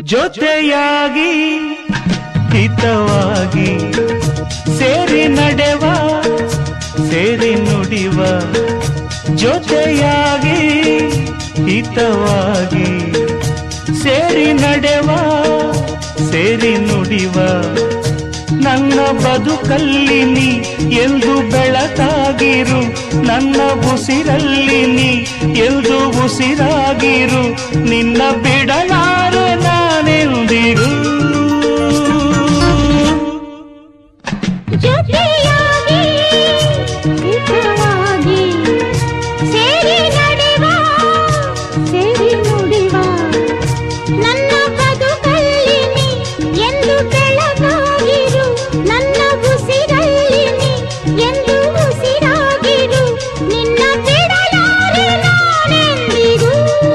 ಜೊತೆಯಾಗಿ ಹಿತವಾಗಿ ಸೇರಿ ನಡೆವ ಸೇರಿ ನುಡಿವ ಜೊತೆಯಾಗಿ ಹಿತವಾಗಿ ಸೇರಿ ನಡೆವ ಸೇರಿ ನುಡಿವ ನನ್ನ ಬದುಕಲ್ಲಿ ನೀ ಎಂದು ಬೆಳಕಾಗಿರು ನನ್ನ ಉಸಿರಲ್ಲಿ ನೀ ಎಂದು ಉಸಿರಾಗಿರು ನಿನ್ನ ಬಿಡಲಾರೆ ನಾನೆಂದಿರು ಜೊತೆಯಾಗಿ ಹಿತವಾಗಿ ಸೇರಿ ನಡೆವ ಸೇರಿ ನುಡಿವ ನನ್ನ ಬದುಕಲ್ಲಿ ನೀ ಎಂದು ಬೆಳಗಾಗಿರು ನನ್ನ ಉಸಿರಲ್ಲಿ ನೀ ಎಂದು ಉಸಿರಾಗಿರು ನಿನ್ನ ಬಿಡಲಾರೆ ನಾನೆಂದಿಗೂ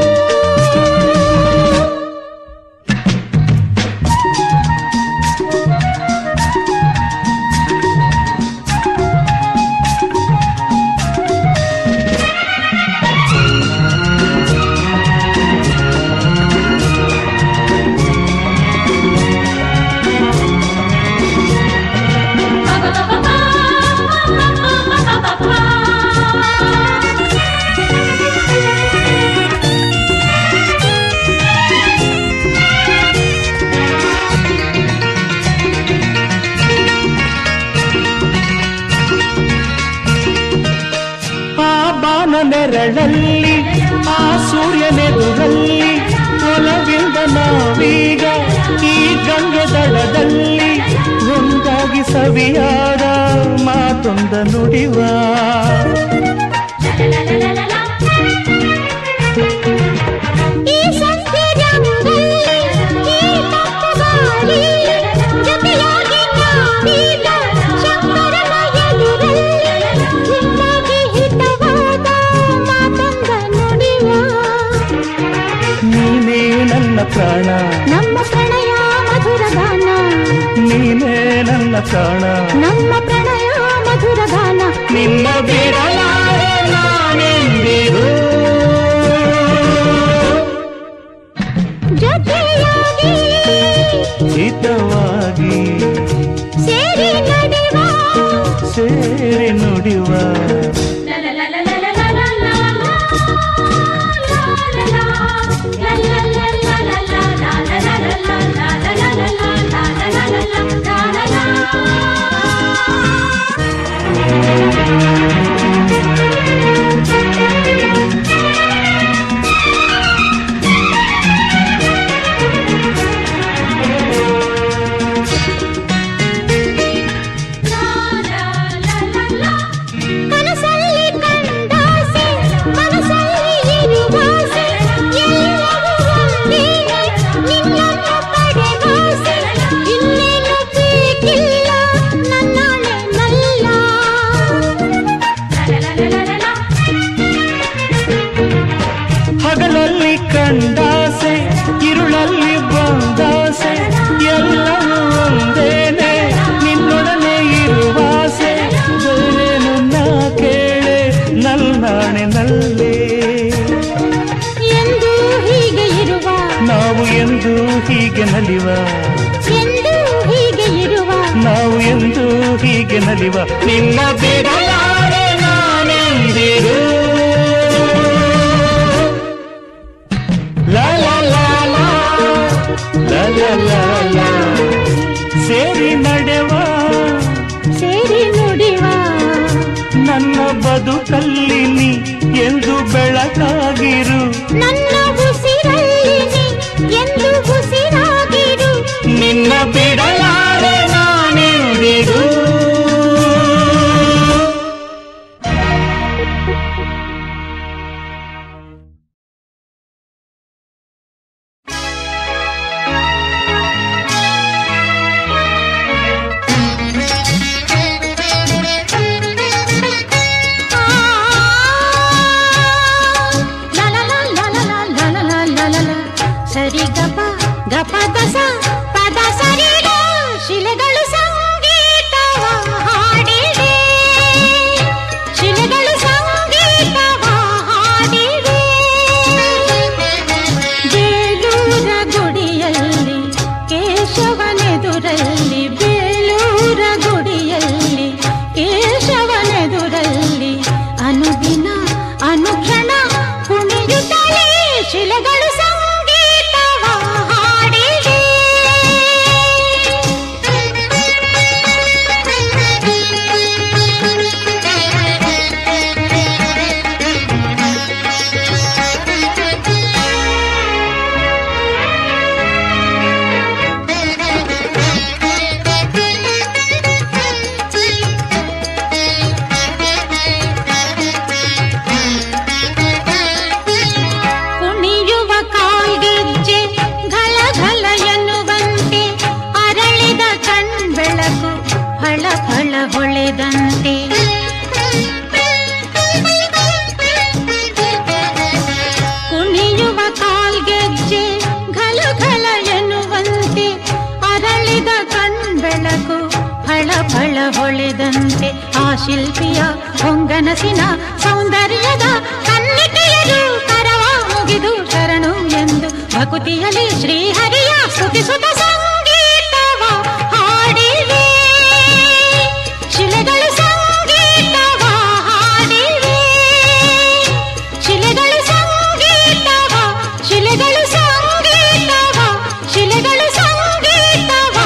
ಆ ಬಾನ ನೆರಳಲ್ಲಿ ಆ ಸೂರ್ಯನೆದುರಲ್ಲಿ ಒಲವಿಂದ ನಾವೀಗ ಈ ಗಂಗೆ ದಳದಲ್ಲಿ ಒಂದಾಗಿ ಸವಿಯಾದ ಮಾತೊಂದ ನುಡಿವ ಈ ಸಂಧ್ಯರಂಗಲ್ಲಿ ಈ ತಂಪು ಗಾಳಿ ಜೊತೆಯಾಗಿ ನಾವೀಗ ಶಂಕರನ ಎದುರಲ್ಲಿ ಹಿಂದಾಗಿ ಹಿತವಾದ ಮಾತಂಗ ನುಡಿವ ನೀನೇ ನನ್ನ ಪ್ರಾಣ ನಮ್ಮ ಪ್ರಣಯ ಮಧುರ ಗಾನ ನೀನೇ ನನ್ನ ಪ್ರಾಣ ನಮ್ಮ ಪ್ರಣಯ ಮಧುರ ಗಾನ ನಿನ್ನ ಬಿಡಲಾರೆ ನಾನೆಂದಿರು ಜೊತೆಯಾಗಿ ಹಿತವಾಗಿ ಸೇರಿ ನಡೆವ ಸೇರಿ ನುಡಿವ ಕನಸಲ್ಲಿ ಕಂಡಾಸೆ ಮನಸ್ಸಲ್ಲಿ ಇರುವಾಸೆ ಎಲ್ಲವೂ ಒಂದೇನೆ ನಿನ್ನನ್ನು ಪಡೆವಾಸೆ ಇನ್ನೇನು ಬೇಕಿಲ್ಲ ನನ್ನಾಳೆ ನಲ್ಲ ಹಗಲಲ್ಲಿ ಕಂಡಾಸೆ ಇರುಳಲ್ಲಿ ಬಂದಾಸೆ ಎಲ್ಲವೂ ಒಂದೇನೆ ನಿನ್ನೊಡನೆ ಇರುವಾಸೆ ಬೇರೇನು ನಾ ಕೇಳೆ ನಲ್ನಾಣೆ ನಲ್ಲೇ ಎಂದು ಹೀಗೆ ಇರುವ ನಾವು ಎಂದು ಹೀಗೆ ನಲಿವ ಎಂದು ಹೀಗೆ ಇರುವ ನಾವು ಎಂದು ಹೀಗೆ ನಲಿವ ನಿನ್ನ ಬಿಡಲಾರೆ ನಾನೆಂದಿರು ಲಾ ಲಾ ಲಾ ಲಾ, ಲಾ ಲಾ ಲಾ ಲಾ. ಸೇರಿ ನಡೆವ ಸೇರಿ ನುಡಿವ ನನ್ನ ಬದುಕಲ್ಲಿ ನೀ ಎಂದು ಬೆಳಕಾಗಿರು ನನ್ನ ಉಸಿರಲ್ಲಿ ನೀ ಎಂದು ಉಸಿರಾಗಿರು ನಿನ್ನ ಬಿಡಲಾರೆ ನಾನೆಂದಿರು ಶಿಲೆಗಳು ಸಂಗೀತವ ಹಾಡಿವೆ ಕುಣಿಯುವ ಕಾಲ್ಗೆಜ್ಜೆ ಘಲ ಘಲ ಎನ್ನುವಂತೆ ಅರಳಿದ ಕಣ್ಬೆಳಕು ಫಳ ಫಳ ಹೊಳೆದಂತೆ ಕುಣಿಯುವ ಕಾಲ್ಗೆಜ್ಜೆ ಘಲ ಘಲ ಎನ್ನುವಂತೆ ಅರಳಿದ ಕಣ್ಬೆಳಕು ಫಳ ಫಳ ಹೊಳೆದಂತೆ ಆ ಶಿಲ್ಪಿಯ ಹೊಂಗನಸಿನ ಸೌಂದರ್ಯದ ಕನ್ನಿಕೆಯರು ಕರವ ಮುಗಿದು ಶರಣು ಎಂದು ಭಕುತಿಯಲ್ಲಿ ಶ್ರೀಹರಿಯ ಸ್ತುತಿಸುತ್ತ ಸಂಗೀತವ ಹಾಡಿವೆ ಶಿಲೆಗಳು ಸಂಗೀತವ ಹಾಡಿವೆ ಶಿಲೆಗಳು ಸಂಗೀತವ ಶಿಲೆಗಳು ಸಂಗೀತವ ಶಿಲೆಗಳು ಸಂಗೀತವ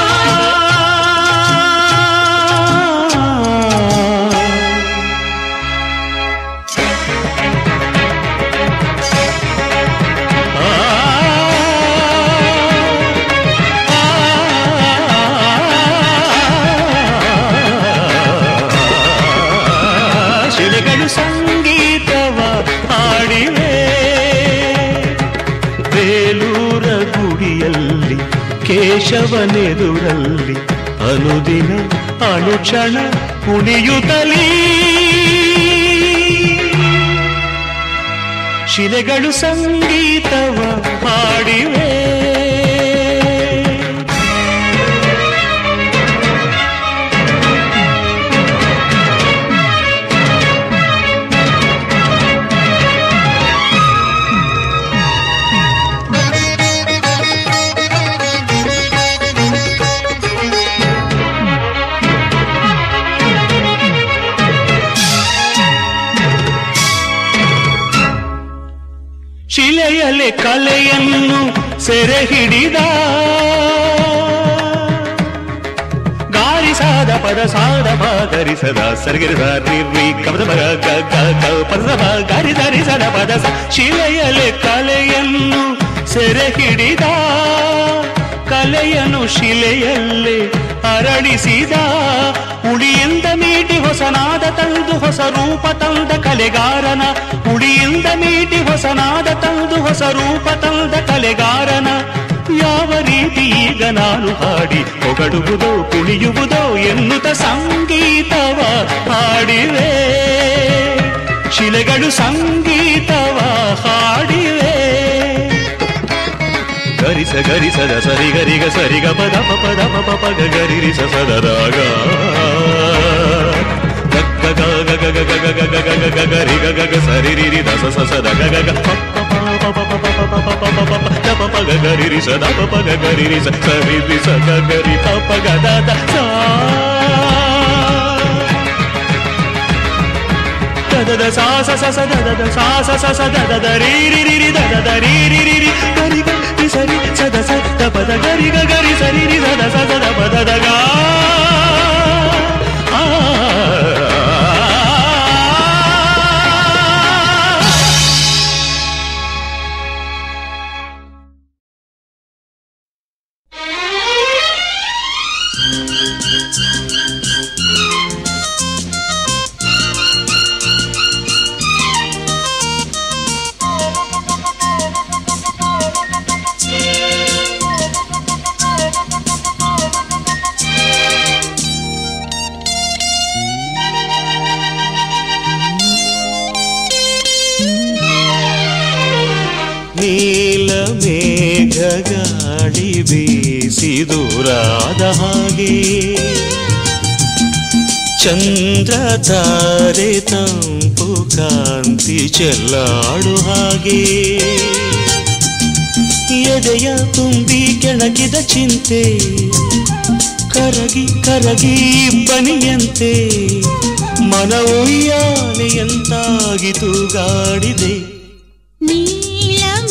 ಶಿಲೆಗಳು ಸಂಗೀತವ ಹಾಡಿವೆ ಬೇಲೂರ ಗುಡಿಯಲ್ಲಿ ಕೇಶವನೆದುರಲ್ಲಿ ಅನುದಿನ ಅನುಕ್ಷಣ ಕುಣಿಯುತ್ತಲೀ ಶಿಲೆಗಳು ಸಂಗೀತವ ಹಾಡಿವೆ ಶಿಲೆಯಲೆ ಕಲೆಯನ್ನು ಸೆರೆ ಹಿಡಿದ ಗಾರಿಸಾದ ಪದ ಸಾದ ಗರಿಸದ ಸರಿಗರಿಸ ನಿರ್ವಿ ಕಪದ ಮಗ ಗ ಗ ಗ ಪದದ ಮ ಗಾರಿ ಧರಿಸದ ಪದ ಸ ಶಿಲೆಯಲೆ ಕಲೆಯನ್ನು ಸೆರೆ ಹಿಡಿದ ಕಲೆಯನ್ನು ಶಿಲೆಯಲ್ಲೇ ಅರಳಿಸಿದ ಉಳಿಯಿಂದ ಮೀಟಿ ಹೊಸನಾದ ತಂದು ಹೊಸ ರೂಪ ತಂದ ಕಲೆಗಾರನ ಉಳಿಯಿಂದ ಮೀಟಿ ಹೊಸನಾದ ತಂದು ಹೊಸ ರೂಪ ತಂದ ಕಲೆಗಾರನ ಯಾವ ರೀತಿ ಈಗ ನಾನು ಹಾಡಿ ಹೊಗಡುವುದೋ ಕುಣಿಯುವುದೋ ಎನ್ನುತ್ತ ಸಂಗೀತವ ಹಾಡಿವೆ ಶಿಲೆಗಳು ಸಂಗೀತವ ಹಾಡಿವೆ ಗರಿಸ ಗರಿಸದ ಸರಿ ಗರಿಗ ಸರಿಗ ಪದ ಪ ಪದ ಪ ಪ ಪ ಗ ಗರಿರಿಸ ಸದರಾಗ ಗಗ್ಗ ಗ ಗ ಗ ಗ ಗ ಗ ಗ ಗ ಗ ಗ ಗ ರಿ ಗ ಗ ಗ ಸರಿ ರಿ ರಿ ದ ಸ ಸ ಸ ದ ಗ ಗ ಗ ಪ ಪ ಪ ಪ ಪ ಪ ಪ ಪ ಪ ಪ ಪ ಪ ಪ ದ ಪ ಪ ಗ ಗ ರಿ ರಿ ಸ ದ ಪ ಪ ಗ ಗ ರಿ ರಿ ಸ ಸ ರಿ ರಿ ಸ ಗ ಗ ರಿ ಪ ಪ ಗ ದ ದ ಸಾ ದ ದ ಸಾ ಸ ಸ ಸ ದ ದ ದ ಸಾ ಸ ಸ ಸ ದ ದ ದ ರಿ ರಿ ರಿ ರಿ ದ ದ ದ ರಿ ರಿ ರಿ ರಿ ಗರಿ ಗ ರಿ ಸರಿ ಸ ದ ಸ ದ ಪ ದ ಗರಿ ಗ ಗರಿ ಸರಿ ರಿ ದ ದ ಸ ದ ದ ಪ ದ ದ ಗ ಆ ನೀಲ ಮೇಘ ಗಾಳಿ ಬೀಸಿದುರಾದ ಹಾಗೆ ಚಂದ್ರ ತಾರೆ ತಂಪು ಕಾಂತಿ ಚೆಲ್ಲಾಡು ಹಾಗೆ ಎದೆಯ ತುಂಬಿ ಕೆಣಕಿದ ಚಿಂತೆ ಕರಗಿ ಕರಗಿ ಬನಿಯಂತೆ ಮನವು ಯಾನೆಯಂತಾಗಿ ತೂಗಾಡಿದೆ ನೀಲ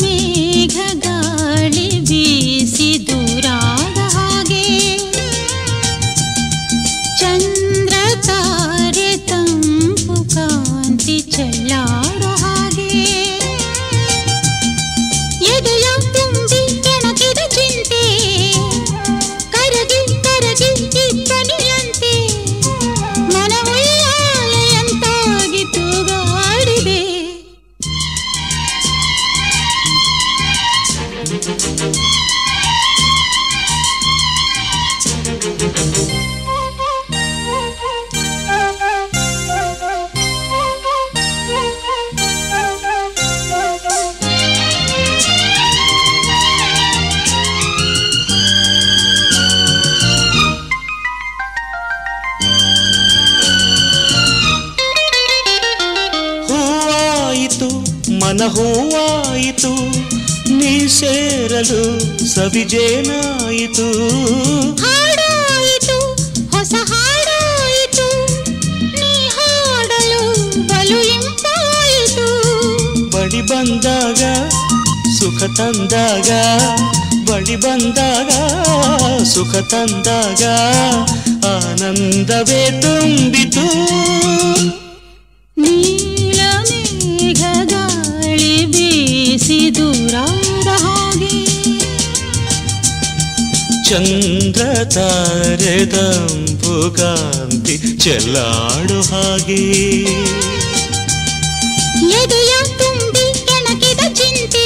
ಹೂವಾಯಿತು ನೀ ಸೇರಲು ಸವಿಜೇನಾಯಿತು ಹಾಡಾಯಿತು ಹೊಸ ಹಾಡಾಯಿತು ನೀ ಹಾಡಲು ಬಲು ಇಂಪಾಯಿತು ಬಳಿ ಬಂದಾಗ ಸುಖ ತಂದಾಗ ಬಳಿ ಬಂದಾಗ ಸುಖ ತಂದಾಗ ಆನಂದವೇ ತುಂಬಿತು ನೀಲ ಮೇಘ ಗಾಳಿ ಬೀಸಿ ದೂರಾದ ಹಾಗೆ ಚಂದ್ರ ತಾರೆ ತಂಪು ಕಾಂತಿ ಚೆಲ್ಲಾಡು ಹಾಗೆ ಎದೆಯ ತುಂಬಿ ಕೆಣಕಿದ ಚಿಂತೆ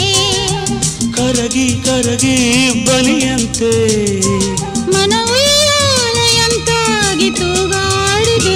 ಕರಗಿ ಕರಗಿ ಬಲಿಯಂತೆ ಮನವಿಯಾಲಯಂತಾಗಿ ತೂಗಾಡಿದೆ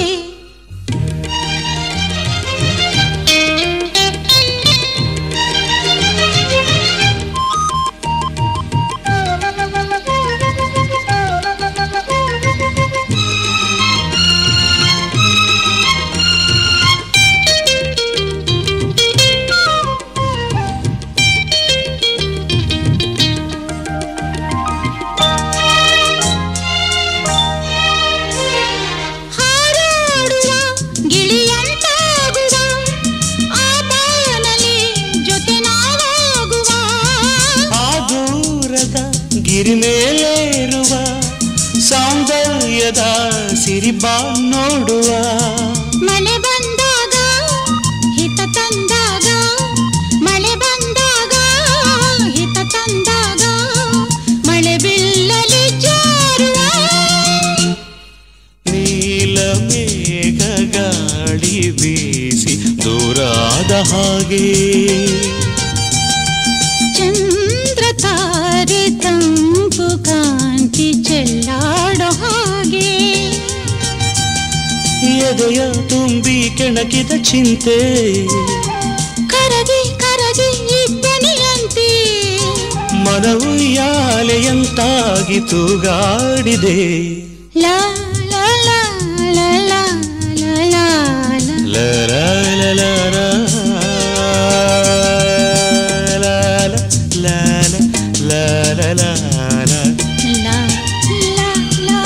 ಹಾರಾಡುವ ಗಿಳಿಯಂತಾಗುವ ಆ ಬಾನಲಿ ಜೊತೆ ನಾವಾಗುವ ಆ ದೂರದ ಗಿರಿ ಮೇಲೇರುವ ಸೌಂದರ್ಯದ ಸಿರಿಬಾ ನೋಡುವ ಮಳೆ ಬಂದಾಗ ಹಿತ ತಂದಾಗ ಮಳೆ ಬಂದಾಗ ಹಿತ ತಂದಾಗ ಮಳೆ ಬಿಲ್ಲಲಿ ಜಾರುವ ನೀಲ ಮೇಘ ಗಾಳಿ ಬೀಸಿ ದೂರಾದ ಹಾಗೆ ಚಂದ್ರ ತಾರೆ ತಂಪು ಕಾಂತಿ ಚೆಲ್ಲಾಡೋ ಹಾಗೆ ಎದೆಯ ತುಂಬಿ ಕೆಣಕಿದ ಚಿಂತೆ ಕರಗಿ ಕರಗಿ ಇಬ್ಬನಿಯಂತೆ ಮನವು ಯಾಲೆಯಂತಾಗಿ ತೂಗಾಡಿದೆ ಲಾ ಲಾ ಲಾ ಲಾ ಲಾ ಲಾ ಲಾ ಲಾ. ಲರ ಲಾ ಲಾ ಲಾ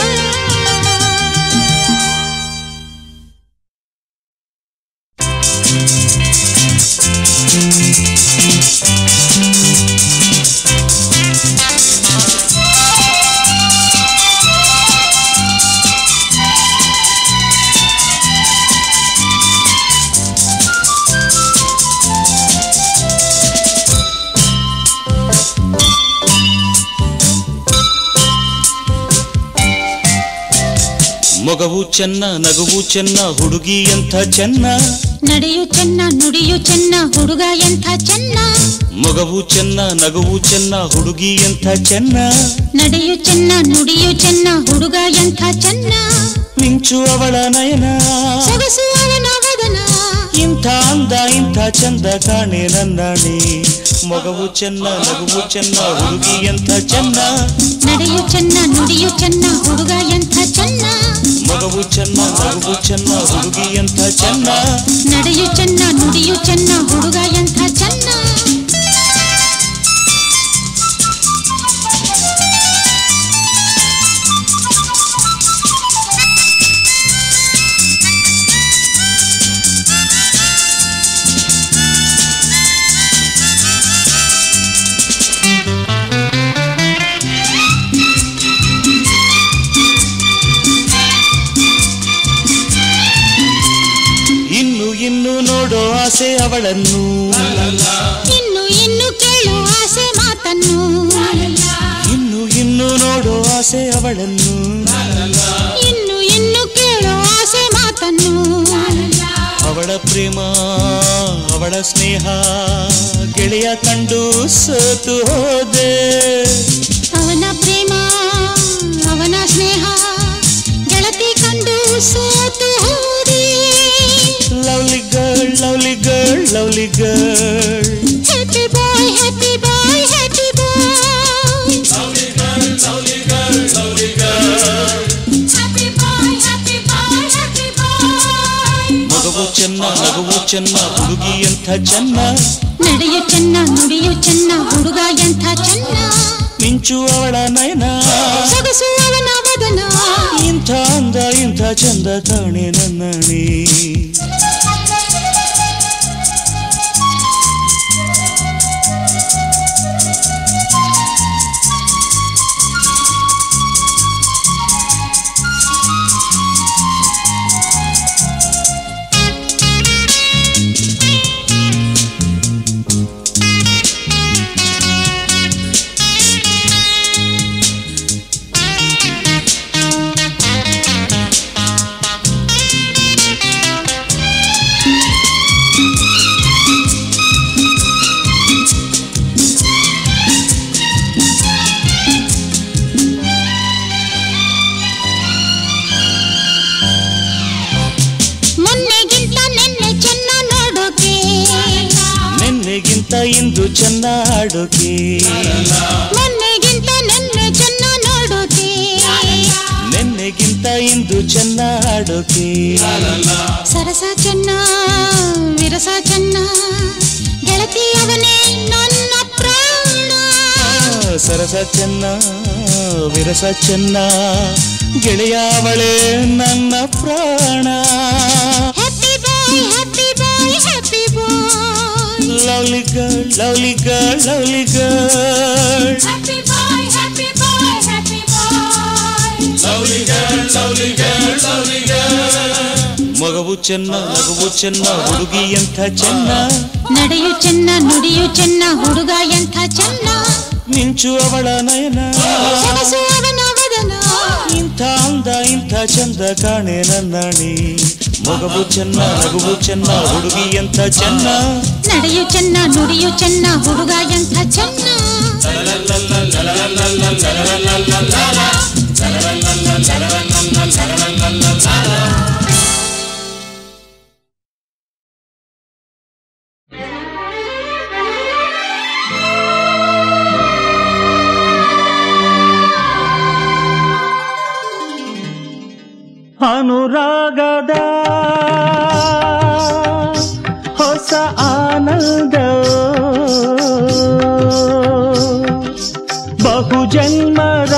ಮೊಗವು ಚೆನ್ನ ನಗುವು ಚೆನ್ನ ಹುಡುಗಿ ಎಂಥ ಚೆನ್ನ ನಡೆಯು ಚೆನ್ನ ನುಡಿಯು ಚೆನ್ನ ಹುಡುಗ ಎಂಥ ಚೆನ್ನ ಮೊಗವು ಚೆನ್ನ ನಗುವು ಚೆನ್ನ ಹುಡುಗಿ ಎಂಥ ಚೆನ್ನ ನಡೆಯು ಚೆನ್ನ ನುಡಿಯು ಚೆನ್ನ ಹುಡುಗ ಎಂಥ ಚೆನ್ನ ಮಿಂಚು ಅವಳ ನಯನ ಸೊಗಸು ಅವನ ವದನ ಇಂಥ ಅಂದ ಇಂಥ ಚಂದ ಕಾಣೆ ನನ್ನಾಣಿ ಮೊಗವು ಚೆನ್ನ ನಗುವು ಚೆನ್ನ ಹುಡುಗಿ ಎಂಥ ಚೆನ್ನ ನಡೆಯು ಚೆನ್ನ ನುಡಿಯು ಚೆನ್ನ ಹುಡುಗ ಎಂಥ ಚೆನ್ನ ಮಗವು ಚೆನ್ನ ನಗುವು ಚೆನ್ನ ಹುಡುಗಿ ಎಂಥ ಚೆನ್ನ ನಡೆಯು ಚೆನ್ನ ನುಡಿಯು ಚೆನ್ನ ಹುಡುಗ ಎಂಥ ಚೆನ್ನ ಇನ್ನು ಇನ್ನು ನೋಡೋ ಆಸೆ ಅವಳನ್ನು ಇನ್ನು ಇನ್ನು ಕೇಳು ಆಸೆ ಮಾತನ್ನು ಇನ್ನು ಇನ್ನು ನೋಡೋ ಆಸೆ ಅವಳನ್ನು ಇನ್ನು ಇನ್ನು ಕೇಳು ಆಸೆ ಮಾತನ್ನು ಅವಳ ಪ್ರೇಮ ಅವಳ ಸ್ನೇಹ ಗೆಳೆಯ ಕಂಡು ಸೋತು ಹೋದೆ ಅವನ ಪ್ರೇಮ ಅವನ ಸ್ನೇಹ ಗೆಳತಿ ಕಂಡು ಸೋತು ಹೋದೆ lovely girl lovely girl lovely girl happy boy happy boy happy boy happy boy happy boy happy boy ಮಗವು ಚೆನ್ನ ನಗುವು ಚೆನ್ನ ಹುಡುಗಿ ಎಂಥ ಚೆನ್ನ ನಡೆಯು ಮಿಂಚು ಅವಳ ನಯನ ಸೊಗಸು ಅವನ ವದನ ಇಂಥ ಅಂದ ಇಂಥ ಚಂದ ಕಾಣೆ ನನ್ನಣಿ ಮೊನ್ನೆಗಿಂತ ನಿನ್ನೆ ಚೆನ್ನ ನೋಡೋಕೆ ನಿನ್ನೆಗಿಂತ ಇಂದು ಚೆನ್ನ ಆಡೋಕೆ ಮೊನ್ನೆಗಿಂತ ನಿನ್ನೆ ಚೆನ್ನ ನೋಡೋಕೆ ನಿನ್ನೆಗಿಂತ ಇಂದು ಚೆನ್ನ ಆಡೋಕೆ ಸರಸ ಚೆನ್ನ ವಿರಸ ಚೆನ್ನ ಗೆಳತಿ ಅವನೇ ನನ್ನ ಪ್ರಾಣ ಸರಸ ಚೆನ್ನ ವಿರಸ ಚೆನ್ನ ಗೆಳೆಯಾವಳೆ ನನ್ನ ಪ್ರಾಣ happy boy happy boy happy boy lovely girl lovely girl lovely girl happy boy happy boy happy boy ಮಗವು ಚೆನ್ನ ನಗುವು ಚೆನ್ನ ಹುಡುಗಿ ಎಂಥ ಚೆನ್ನ ನಡೆಯು ಚೆನ್ನ ನುಡಿಯು ಚೆನ್ನ ಹುಡುಗ ಎಂಥ ಚೆನ್ನ ಮಿಂಚು ಅವಳ ನಯನ ಸೊಗಸು ಅವನ ವದನ ಇಂಥ ಅಂದ ಇಂಥ ಚಂದ ಕಾಣೆ ನನ್ನಣಿ ಮಗವು ಚೆನ್ನ ನಗುವು ಚೆನ್ನ ಹುಡುಗಿ ಎಂಥ ಚೆನ್ನ ನಡೆಯು ಚೆನ್ನ ನುಡಿಯು ಚೆನ್ನ ಹುಡುಗ ಎಂಥ ಚೆನ್ನ ಅನುರಾಗದ ಹೊಸ ಆನಂದ ಬಹುಜನ್ಮದ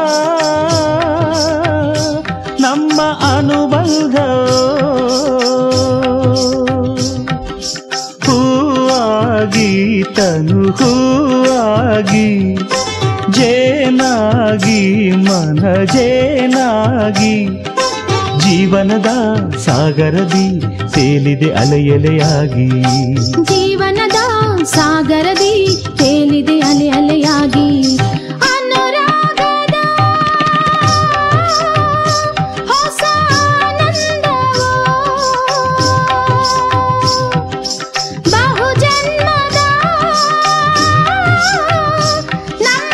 ನಮ್ಮ ಅನುಬಂಧ ಹೂವಾಗಿ ತನು ಹೂವಾಗಿ ಜೇನಾಗಿ ಮನ ಜೇನಾಗಿ ಜೀವನದ ಸಾಗರದಿ ತೇಲಿದೆ ಅಲೆಯಲೆಯಾಗಿ ಜೀವನದ ಸಾಗರದಿ ತೇಲಿದೆ ಅಲೆ ಅಲೆಯಾಗಿ ಅನುರಾಗದ ಹೊಸ ಆನಂದವು ಬಹುಜನ್ಮದ ನಮ್ಮ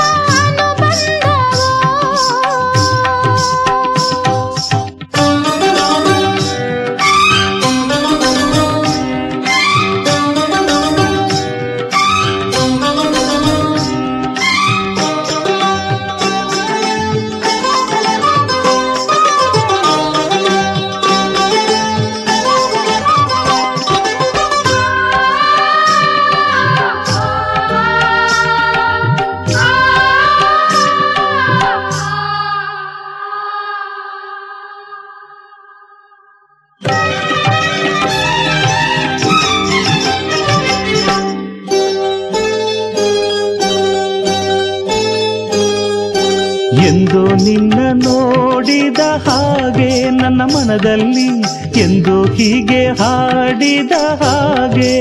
ಎಂದೋ ನಿನ್ನ ನೋಡಿದ ಹಾಗೆ ನನ್ನ ಮನದಲ್ಲಿ ಎಂದೋ ಹೀಗೆ ಹಾಡಿದ ಹಾಗೆ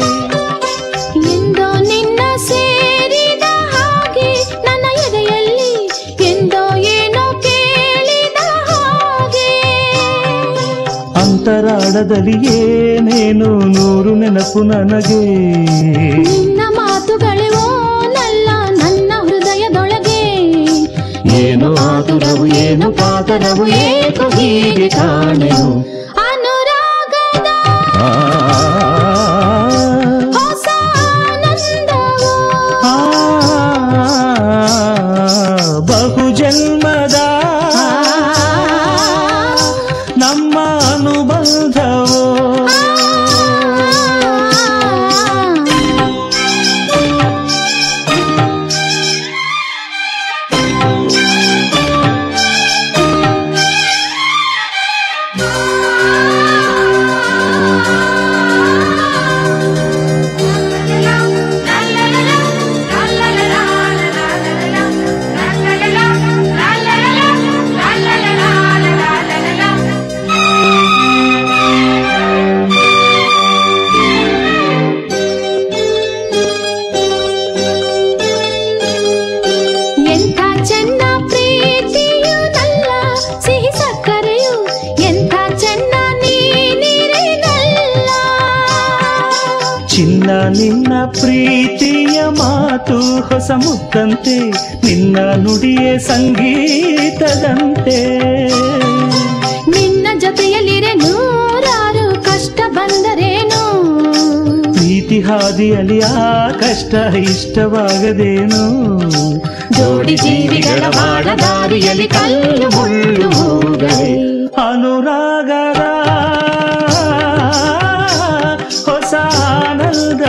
ಎಂದೋ ನಿನ್ನ ಸೇರಿದ ಹಾಗೆ ನನ್ನ ಎದೆಯಲ್ಲಿ ಎಂದೋ ಏನೋ ಕೇಳಿದ ಹಾಗೆ ಅಂತರಾಳದಲ್ಲಿ ಏನೇನು ನೂರು ನೆನಪು ನನಗೆ ನಿನ್ನ ಮಾತುಗಳೇ ಓನಲ್ಲ ನನ್ನ ಹೃದಯದೊಳಗೆ ಏನು ಆತುರವು ಏನು ಕಾತರವು ಏಕೋ ಹೀಗೆ ಕಾಣೆನು ಅನುರಾಗದ ಆ, ಹೊಸ ಆನಂದವು ಆ, ಬಹುಜನ್ಮದ ನಮ್ಮ ಅನುಬಂಧವು ಪ್ರೀತಿಯ ಮಾತು ಹೊಸ ಮುತ್ತಂತೆ ನಿನ್ನ ನುಡಿಯೇ ಸಂಗೀತದಂತೆ ನಿನ್ನ ಜೊತೆಯಲ್ಲಿರೆ ನೂರಾರು ಕಷ್ಟ ಬಂದರೇನು ಪ್ರೀತಿ ಹಾದಿಯಲ್ಲಿ ಆ ಕಷ್ಟ ಇಷ್ಟವಾಗದೇನು ಜೋಡಿ ಜೀವಿಗಳ ಬಾಳ ದಾರಿಯಲ್ಲಿ ಕಲ್ಲು ಮುಳ್ಳು ಹೋಗಲೇ ಅನುರಾಗದ ಹೊಸ ಆನಂದ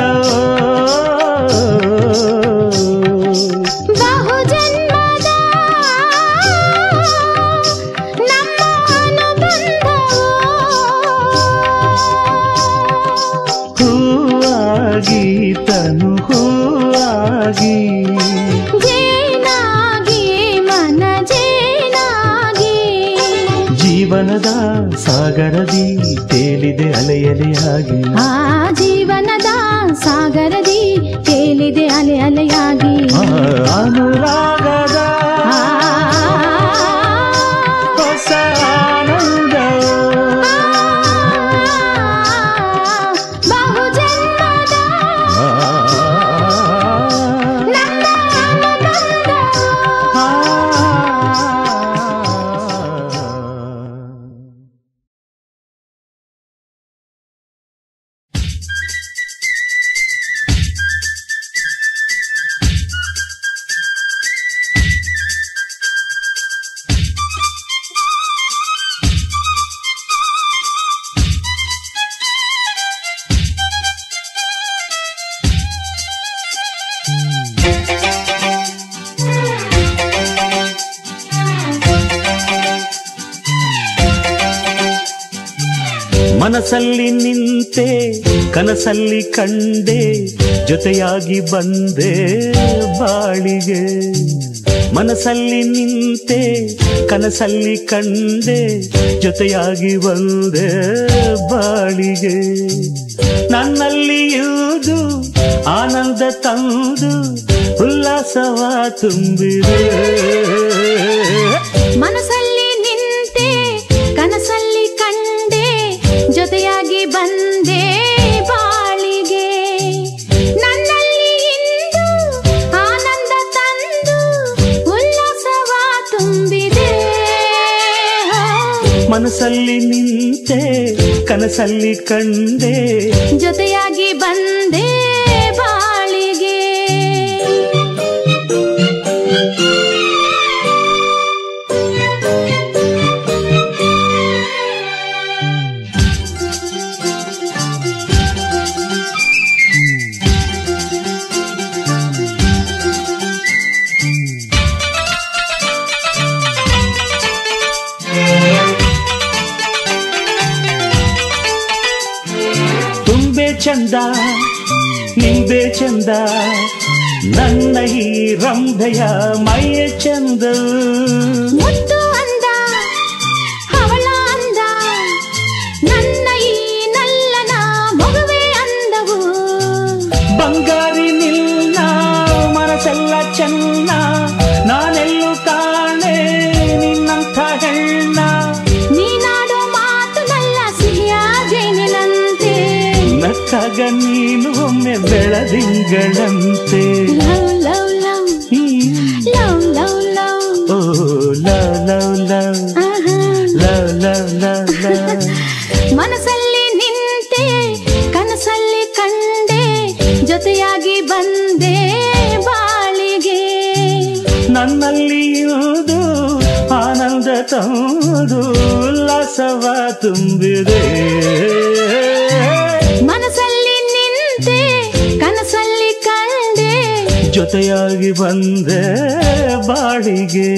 ಬಹುಜನ್ಮದ ನಮ್ಮ ಅನುಬಂಧ ಹೂವಾಗಿ ತನು ಹೂವಾಗಿ ಜೇನಾಗಿ ಮನ ಜೇನಾಗಿ ಜೀವನದ ಸಾಗರದಿ ತೇಲಿದೆ ಅಲೆಯಲೆಯಾಗಿ ಆ ಜೀವನದ ಸಾಗರದಿ ತೇಲಿದೆ ಅಲೆ ಅಲೆಯಾಗಿ ಆ ಅನುರಾಗದ ಆ, ಹೊಸ ಆನಂದ ಬಹುಜನ್ಮದ ನಮ್ಮ ಅನುಬಂಧ ಮನಸ್ಸಲ್ಲಿ ನಿಂತೆ ಕನಸಲ್ಲಿ ಕಂಡೆ ಜೊತೆಯಾಗಿ ಬಂದೆ ಬಾಳಿಗೆ ಮನಸ್ಸಲ್ಲಿ ನಿಂತೆ ಕನಸಲ್ಲಿ ಕಂಡೆ ಜೊತೆಯಾಗಿ ಬಂದೆ ಬಾಳಿಗೆ ನನ್ನಲ್ಲಿ ಇರುವುದು ಆನಂದ ತಂದು ಉಲ್ಲಾಸವ ತುಂಬಿದೆ ಮನಸ್ಸಲ್ಲಿ ನಿಂತೆ ಕನಸಲ್ಲಿ ಕಂಡೆ ಜೊತೆಯಾಗಿ ಬಂದೆ ಬಾಳಿಗೆ ನನ್ನಲ್ಲಿ ಇಂದು ಆನಂದ ತಂದು ಉಲ್ಲಾಸವ ತುಂಬಿದೆ ಮನಸ್ಸಲ್ಲಿ ನಿಂತೆ ಕನಸಲ್ಲಿ ಕಂಡೆ ಜೊತೆಯಾಗಿ ಬಂದೆ ಬಾಳಿಗೆ ತುಂಬೆ ಚಂದ ನಿಂಬೆ ಚಂದ ನನ್ನ ಈ ರಂಭೆಯ ಮೈಯ ಚಂದ ಮುತ್ತು ಅಂದ ಹವಳ ಅಂದ ನನ್ನ ಈ ನಲ್ಲನ ಮಗುವೆ ಅಂದವು ಬಂಗಾರಿ ನಿನ್ನ ಮನಸ್ಸೆಲ್ಲ ಚೆನ್ನ ನಾನೆಲ್ಲೂ ಕಾಣೆ ನಿನ್ನಂಥ ಹೆಣ್ಣ ನೀನಾಡೋ ಮಾತು ನಲ್ಲ ಸಿಹಿಯಾಗೇನಿನಂತೆ ನಕ್ಕಾಗ ನೀನು ಒಮ್ಮೆ ಬೆಳದಿಂಗಳಂತೆ love love love hmm. Love love love ಓ ಲವ್ ಲವ್ ಲವ್ ಆಹಾ. ಲವ್ ಲವ್ ಲವ್ ಲವ್ ಮನಸ್ಸಲ್ಲಿ ನಿಂತೆ ಕನಸಲ್ಲಿ ಕಂಡೆ ಜೊತೆಯಾಗಿ ಬಂದೆ ಬಾಳಿಗೆ ನನ್ನಲ್ಲಿ ಇರುವುದು ಆನಂದ ತಂದು ಉಲ್ಲಾಸವ ತುಂಬಿದೆ ಮನಸ್ಸಲ್ಲಿ ನಿಂತೆ ಕನಸಲ್ಲಿ ಕಂಡೆ ಜೊತೆಯಾಗಿ ಬಂದೆ ಬಾಳಿಗೆ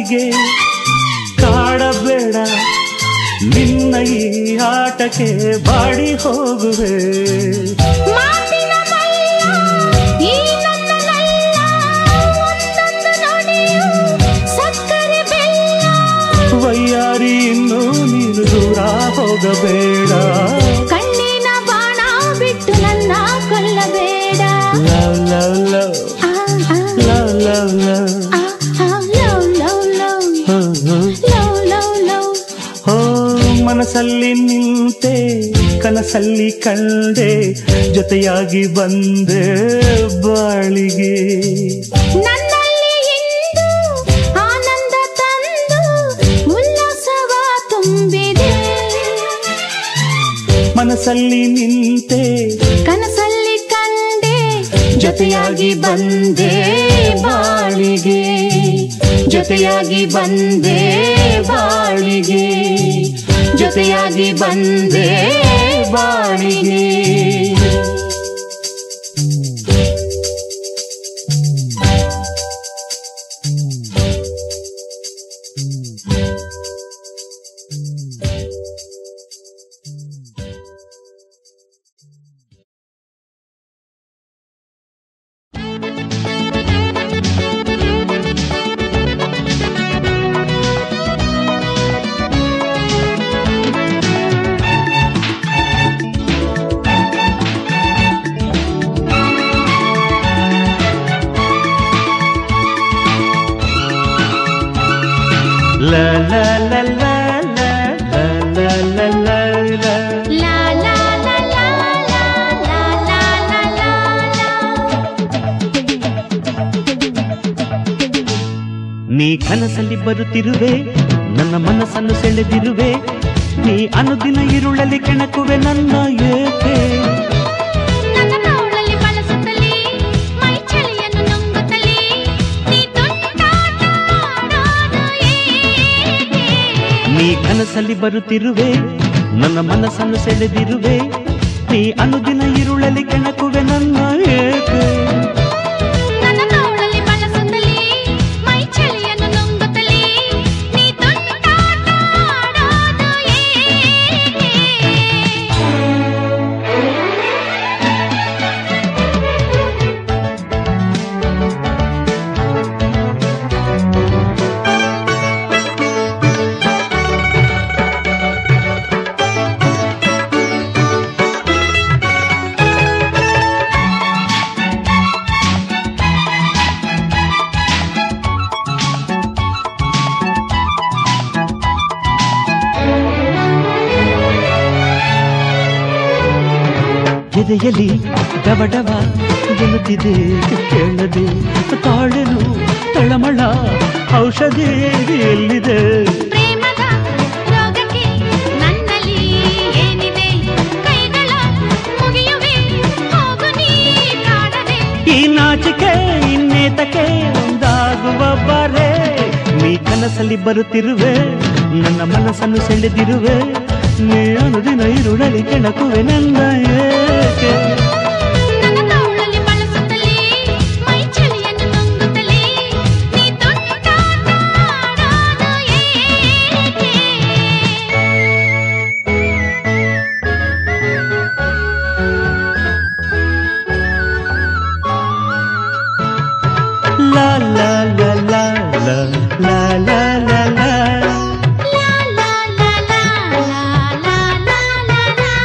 ಬಾಳಿಗೆ ಕಾಡಬೇಡ ನಿನ್ನ ಈ ಆಟಕ್ಕೆ ಬಾಡಿ ಹೋಗುವೆ ಮಾತಿನ ಮಲ್ಲ ಈ ನನ್ನ ನಲ್ಲ ಒಂದೊಂದು ನುಡಿಯು ಸಕ್ಕರೆ ಬೆಲ್ಲ ವಯ್ಯಾರಿ ಇನ್ನು ನೀನು ದೂರ ಹೋಗಬೇಡ ಕಣ್ಣಿನ ಬಾಣ ಬಿಟ್ಟು ನನ್ನ ಕೊಲ್ಲಬೇಡ ಲವ್ ಲವ್ ಲವ್ ಆ, ಆ, ಲವ್ ಲವ್ ಲವ್ ಆ, ಆ, love love love love love love ಓ ಮನಸ್ಸಲ್ಲಿ ನಿಂತೆ ಕನಸಲ್ಲಿ ಕಂಡೆ ಜೊತೆಯಾಗಿ ಬಂದೆ ಬಾಳಿಗೆ ನನ್ನಲ್ಲಿ ಇಂದು ಆನಂದ ತಂದು ಉಲ್ಲಾಸವ ತುಂಬಿದೆ ಮನಸ್ಸಲ್ಲಿ ನಿಂತೆ ಕನಸಲ್ಲಿ ಕಂಡೆ ಜೊತೆಯಾಗಿ ಬಂದೆ ಬಾಳಿಗೆ ಜೊತೆಯಾಗಿ ಬಂದೆ ಬಾಳಿಗೆ ಜೊತೆಯಾಗಿ ಬಂದೆ ಬಾಳಿಗೆ La la la la la la la la la la ಲಾ ಲಾ ಲಾ ಲಾ ಲಾ ಲಾ ಲಾ ಲಾ ಲಾ ಲಾ. ನೀ ಕನಸಲ್ಲಿ ಬರುತ್ತಿರುವೆ ನನ್ನ ಮನಸ್ಸನ್ನು ಸೆಳೆದಿರುವೆ ನೀ ಅನುದಿನ ಇರುಳಲ್ಲಿ ಕೆಣಕುವೆ ನನ್ನ ಏಕೆ ನನ್ನ ತೋಳಲ್ಲಿ ಬಳಸುತ್ತಲೇ ಮೈ ಚಳಿಯನ್ನು ನುಂಗುತ್ತಲೇ ನೀ ತುಂಟಾಟ ಆಡೋದು ಏಕೆ? ನೀ ಕನಸಲ್ಲಿ ಬರುತ್ತಿರುವೆ ನನ್ನ ಮನಸ್ಸನ್ನು ಸೆಳೆದಿರುವೆ ನೀ ಅನುದಿನ ಇರುಳಲ್ಲಿ ಕೆಣಕುವೆ ನನ್ನ ಏಕೆ ನನ್ನ ತೋಳಲ್ಲಿ ಬಳಸುತ್ತಲೇ ಮೈ ಚಳಿಯನ್ನು ನುಂಗುತ್ತಲೇ ನೀ ತುಂಟಾಟ ಆಡೋದು ಏಕೆ? ಎದೆಯಲ್ಲಿ ಡಬಡವ ಗೆಲ್ಲುತ್ತಿದೆ ಕೇಳದೆ ತಾಳೆನು ತಳಮಳ ಔಷಧಿ ಎಲ್ಲಿದೆ ಪ್ರೇಮದ ರೋಗಕ್ಕೆ ನನ್ನಲ್ಲಿ ಏನಿದೆ ಕೈಗಳ ಮುಗಿಯುವೆ ಹೋಗು ನೀ ಕಾಡದೆ ಈ ನಾಚಿಕೆ ಇನ್ನೇತಕ್ಕೆ ಒಂದಾಗುವ ಬಾರೆ ನೀ ಕನಸಲ್ಲಿ ಬರುತ್ತಿರುವೆ ನನ್ನ ಮನಸ್ಸನ್ನು ಸೆಳೆದಿರುವೆ ನೀ ಅನುದಿನ ಇರುಳಲಿ ಕೆಣಕುವೆ ನನ್ನ ಏಕೆ ನನ್ನ ತೋಳಲ್ಲಿ ಬಳಸುತ್ತಲೇ ಮೈ ಚಳಿಯನ್ನು ನುಂಗುತ್ತಲೇ ನೀ ತುಂಟಾಟ ಆಡೋದು ಏಕೆ? ಲಾ ಲಾ ಲಾ ಲಾ ಲಾ ಲಾ ಲಾ ಲಾ ಲಾ ಲಾ ಲಾ ಲಾ ಲಾ ಲಾ ಲಾ ಲಾ ಲಾ ಲಾ.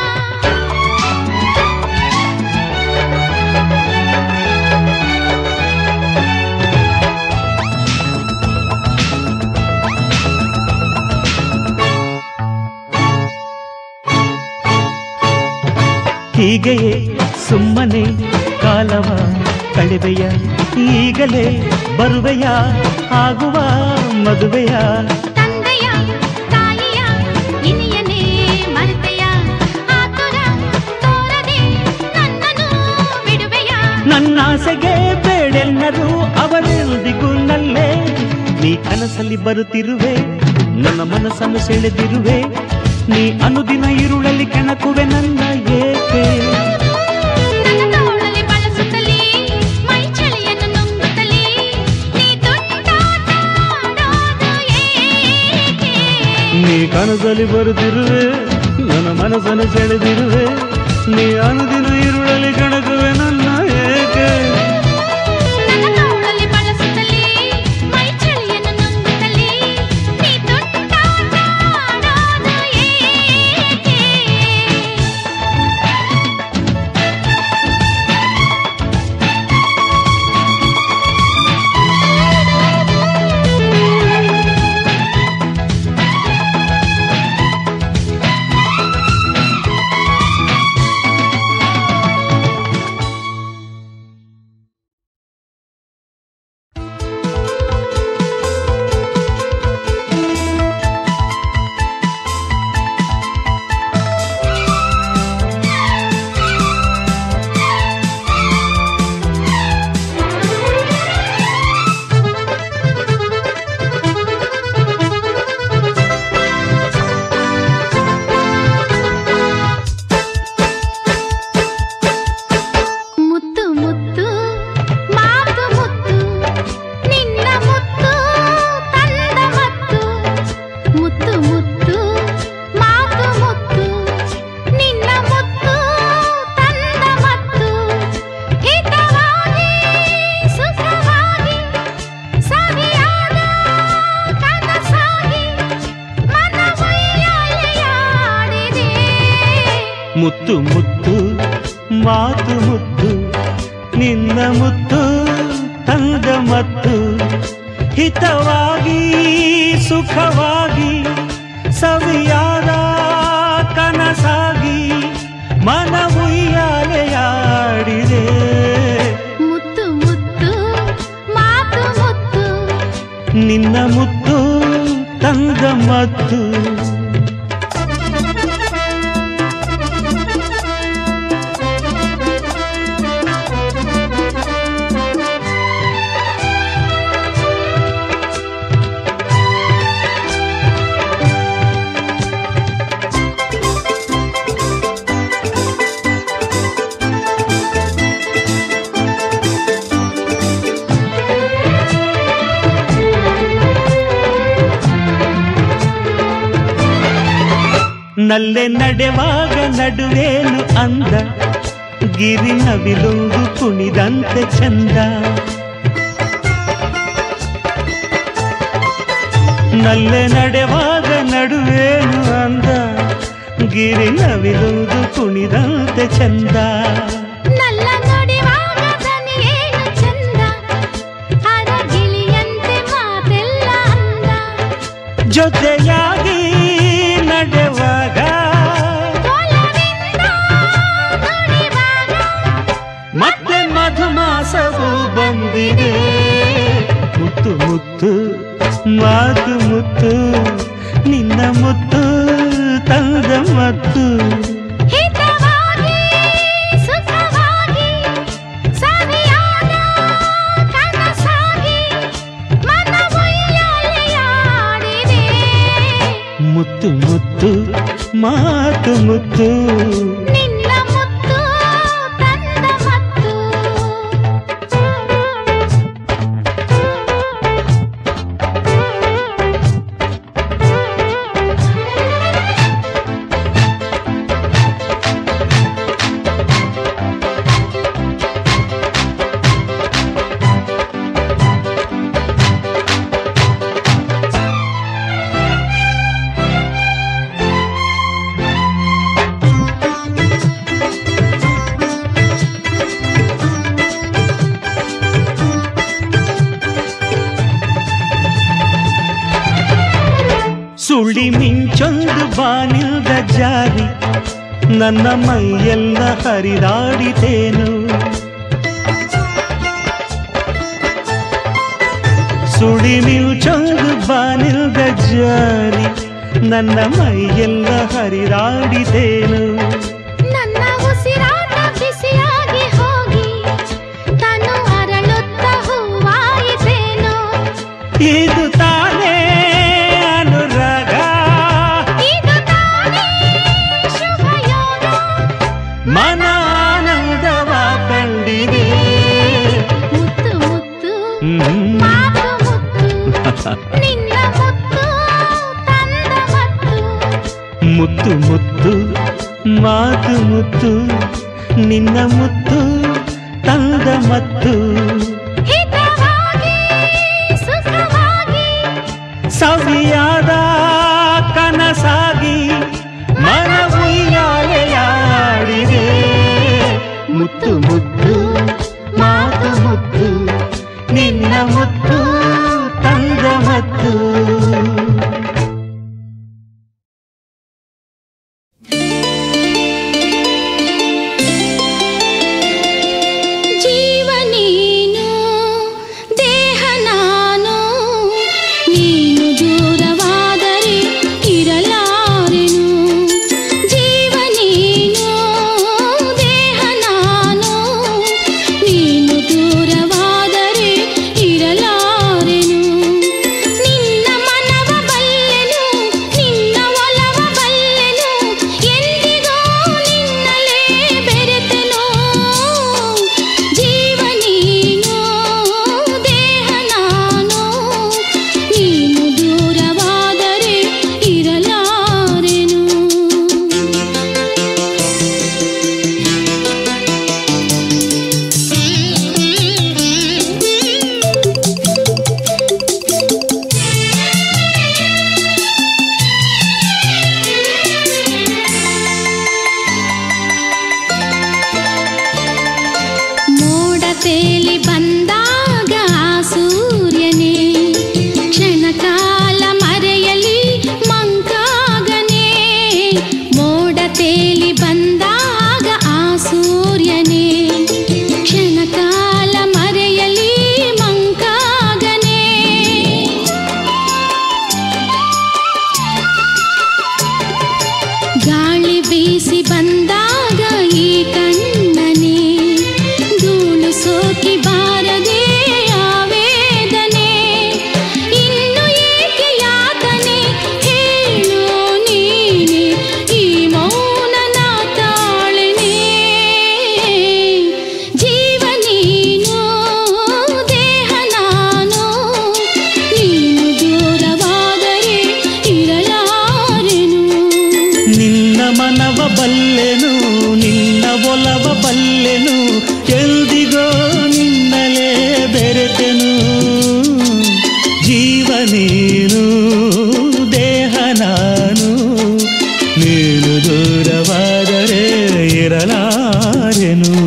ಹೀಗೆಯೇ ಸುಮ್ಮನೆ ಕಾಲವ ಕಳೆವೆಯ ಈಗಲೇ ಬರುವೆಯ ಆಗುವ ಮದುವೆಯ ತಂದೆಯ ತಾಯಿಯ ಇನಿಯನೇ ಮರೆತೆಯ ಆತುರ ತೋರದೆ ನನ್ನನ್ನು ಬಿಡುವೆಯ ನನ್ನಾಸೆಗೆ ಬೇಡೆಲ್ಲರೂ ಅವರೆಂದಿಗೂ ನಲ್ಲೇ ನೀ ಕನಸಲ್ಲಿ ಬರುತ್ತಿರುವೆ ನನ್ನ ಮನಸ್ಸನ್ನು ಸೆಳೆದಿರುವೆ ನೀ ಅನುದಿನ ಇರುಳಲ್ಲಿ ಕೆಣಕುವೆ ನನ್ನ ಏಕೆ ನನ್ನ ತೋಳಲ್ಲಿ ಬಳಸುತ್ತಲೇ ಮೈ ಚಳಿಯನ್ನು ನುಂಗುತ್ತಲೇ ನೀ ತುಂಟಾಟ ಆಡೋದು ಕನಸಲ್ಲಿ ಬರುತ್ತಿರುವೆ ನನ್ನ ಮನಸ್ಸನ್ನು ಸೆಳೆದಿರುವೆ ನೀ ಅನುದಿನ ಈರುಳಲಿ ಕಣಕುವೆ ನನ್ನ ಏಕೆ ನನ್ನ ತೋಳಲ್ಲಿ ಬಳಸುತ್ತಲೇ ಮೈ ಚಳಿಯನ್ನು ನುಂಗುತ್ತಲೇ ನೀ ತುಂಟಾಟ ಆಡೋದು ಏಕೆ ಮುತ್ತು ಮುತ್ತು ಮಾತು ಮುತ್ತು ನಿನ್ನ ಮುತ್ತು ತಂದ ಮತ್ತು ಮುತ್ತು ಮುತ್ತು ಮಾತು ಮುತ್ತು ನಿನ್ನ ಮುತ್ತು ತಂದ ಮತ್ತು ಹಿತವಾಗಿ ಸುಖವಾಗಿ ಸವಿಯಾದ ಕನಸಾಗಿ ಮನವಯ್ಯಾಲೆಯಾಡಿದೆ ಮುತ್ತು ಮುತ್ತು ಮಾತು ಮುತ್ತು ನಿನ್ನ ಮುತ್ತು ತಂದ ಮತ್ತು ಹಿತವಾಗಿ ಸುಖವಾಗಿ ಸವಿಯಾದ ಕನಸಾಗಿ ಮನವುಯ್ಯಾಲೆಯಾಡಿದೆ ಮುತ್ತು ಮುತ್ತು ಮಾತು ಮುತ್ತು ನಿನ್ನ ಮುತ್ತು ತಂದ ಮತ್ತು ನಲ್ಲೆ ನಡೆವಾಗ ನಡುವೇನು ಅಂದ ಗಿರಿ ನವಿಲುಂದು ಕುಣಿದಂತೆ ಚಂದ ನಲ್ಲೆ ನಡೆವಾಗ ನಡುವೇನು ಅಂದ ಗಿರಿ ನವಿಲುಂದು ಕುಣಿದಂತೆ ಚಂದ ನಲ್ಲ ನುಡಿವಾಗ ದನಿಯೇನು ಚಂದ ಅರಗಿಳಿಯಂತೆ ಮಾತೆಲ್ಲ ಅಂದ ಜೊತೆಯಾಗಿ ನಡೆವಾಗ ಒಲವಿಂದ ನುಡಿವಾಗ ಮತ್ತೆ ಮಧುಮಾಸವು ಬಂದಿದೆ ಮುತ್ತು ಮುತ್ತು ಮಾತು ಮುತ್ತು ನಿನ್ನ ಮುತ್ತು ತಂದ ಮತ್ತು ಹಿತವಾಗಿ ಸುಖವಾಗಿ ಸವಿಯಾದ ಕನಸಾಗಿ ಮನವೊಯ್ಯಾಲೆಯಾಡಿದೆ ಮುತ್ತು ಮುತ್ತು ಮಾತು ಮುತ್ತು ನಿನ್ನ ಮುತ್ತು ತಂದ ಮತ್ತು ಸುಳಿ ಮಿಂಚೊಂದು ಬಾನಿಲ್ದ ಜಾರಿ ನನ್ನ ಮೈಯೆಲ್ಲ ಹರಿದಾಡಿತೇನು ಸುಳಿ ಮಿಂಚೊಂದು ಬಾನಿಲ್ದ ಜಾರಿ ನನ್ನ ಮೈಯೆಲ್ಲ ಹರಿದಾಡಿತೇನು ನನ್ನ ಉಸಿರಾಟ ಬಿಸಿಯಾಗಿ ಹೋಗಿ ತನು ಅರಳುತ್ತ ಹೂವಾಯಿತೇನೋ ಇದು ತಾನೇ ಅನುರಾಗ ಇದು ತಾನೇ ಶುಭ ಯೋಗ ಮನ ಆನಂದವ ಕಂಡಿದೆ ಮುತ್ತು ಮುತ್ತು ಹ್ಮ್. ಮಾತು ಮುತ್ತು ನಿನ್ನ ಮುತ್ತು ತಂದ ಮತ್ತು ಮುತ್ತು ಮುತ್ತು ಮಾತು ಮುತ್ತು ನಿನ್ನ ಮುತ್ತು ತಂದ ಮತ್ತು ಹಿತವಾಗಿ ಸುಖವಾಗಿ ಸವಿಯಾದ ಕನಸಾಗಿ ಮನ ಉಯ್ಯಾಲೆಯಾಡಿದೆ ಮುತ್ತು ಮುತ್ತು ಮಾತು ಮುತ್ತು ನಿನ್ನ ಮುತ್ತು ತಂದ ಮತ್ತು ಜೀವ ನೀನು ದೇಹ ನಾನು ನೀನು ದೂರವಾದರೆ ಇರಲಾರೆನು ಜೀವ ನೀನು ದೇಹ ನಾನು ನೀನು ದೂರವಾದರೆ ಇರಲಾರೆನು ನಿನ್ನ ಮನವ ಬಲ್ಲೆನು ನಿನ್ನ ಒಲವ ಬಲ್ಲೆನು ಎಂದಿಗೋ ನಿನ್ನಲೇ ಬೆರೆತೆನು ಜೀವ ನೀನು ದೇಹ ನಾನು ನೀನು ದೂರವಾದರೆ ಇರಲಾರೆನು ಮೋಡ ತೇಲಿ ಬಂದಾಗ ಆ ಸೂರ್ಯನೇ ಕ್ಷಣಕಾಲ ಮರೆಯಲಿ ಮಂಕಾಗನೆ ಮೋಡ ತೇಲಿ ಬಂದಾಗ ಆ ಸೂರ್ಯನೇ ಕ್ಷಣಕಾಲ ಮರೆಯಲಿ ಮಂಕಾಗನೆ ಗಾಳಿ ಬೀಸಿ ಬಂದಾಗ ಈ ಕಣ್ಣನೆ ಧೂಳು ಸೋಕಿ ಬಾರದೆ ಆವೇದನೆ ಇನ್ನು ಏಕೆ ಯಾತನೆ ಹೇಳು ನೀನೆ ಈ ಮೌನನ ತಾಳೆನೆ ಜೀವ ನೀನು ದೇಹ ನಾನು ನೀನು ದೂರವಾದರೆ ಇರಲಾರೆನು ನಿನ್ನ ಮನವ ಬಲ್ಲೆನು ನಿನ್ನ ಒಲವ ಬಲ್ಲೆನು ಎಲ್ದಿಗೋ ನಿನ್ನಲೇ ಬೆರೆತೆನು ಜೀವ ನೀನು ದೇಹ ನಾನು ನೀನು ದೂರವಾದರೆ ಇರಲಾರೆನು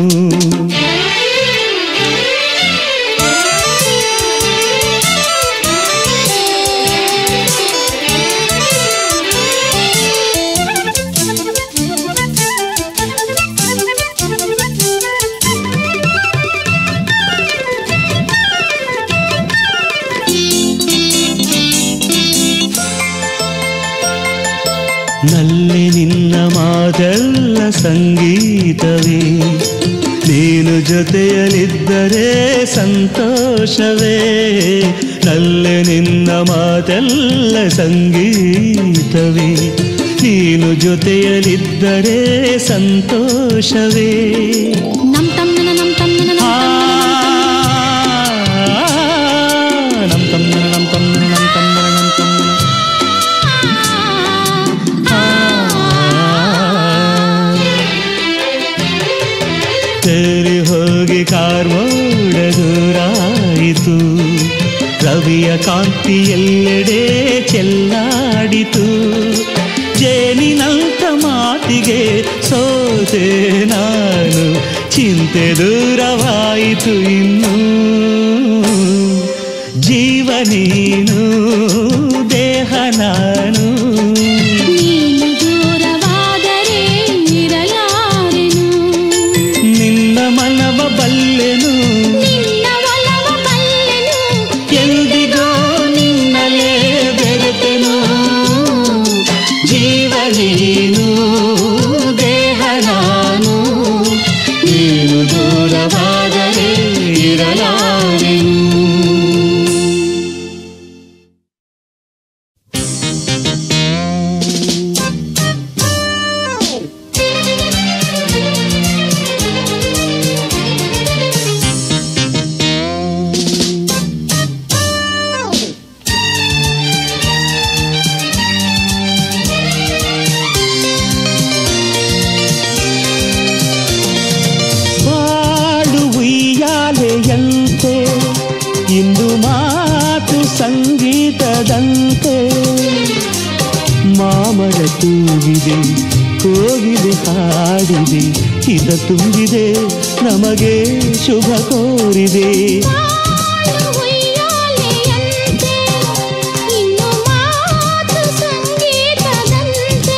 ನಲ್ಲಿ ನಿನ್ನ ಮಾತೆಲ್ಲ ಸಂಗೀತವೇ ನೀನು ಜೊತೆಯಲಿದ್ದರೆ ಸಂತೋಷವೇ ನಲ್ಲಿ ನಿನ್ನ ಮಾತೆಲ್ಲ ಸಂಗೀತವೇ ನೀನು ಜೊತೆಯಲಿದ್ದರೆ ಸಂತೋಷವೇ ನಮ್ ತಮ್ಮನ ನಮ್ ತಮ್ಮನ ನಮ್ ಆ, ನಮ್ ತಮ್ಮನ ನಮ್ ತಮ್ಮನ ನಮ್ ತಮ್ಮನ ನಮ್ ತಮ್ಮನ ತೇರಿ ಹೋಗಿ ಕಾರ್ಮೋಡ ದೂರಾಯಿತು ರವಿಯ ಕಾಂತಿ ಎಲ್ಲೆಡೆ ಚೆಲ್ಲಾಡಿತು ಜೇನಿನಂತ ಮಾತಿಗೆ ಸೋತೆ ನಾನು ಚಿಂತೆ ದೂರವಾಯಿತು ಇನ್ನು ಜೀವ ನೀನು ದೇಹ ನಾನು ನೀನು ದೂರವಾದರೆ ಇರಲಾರೆನು ನಿನ್ನ ಮನವ ಬಲ್ಲೆನು ನಿನ್ನ ಒಲವ ಬಲ್ಲೆನು ಎಂದಿಗೋ ನಿನ್ನಲೇ ಬೆರೆತೆನು ಜೀವ ನೀನು ದೇಹ ನಾನು ನೀನು ದೂರವಾದರೆ ಇರಲಾರೆನು ಹಾಡಿದೆ ಹಿತ ತುಂಬಿದೆ ನಮಗೆ ಶುಭ ಕೋರಿದೆ ಉಯ್ಯಾಲೆಯಂತೆ ಇನ್ನು ಮಾತು ಸಂಗೀತದಂತೆ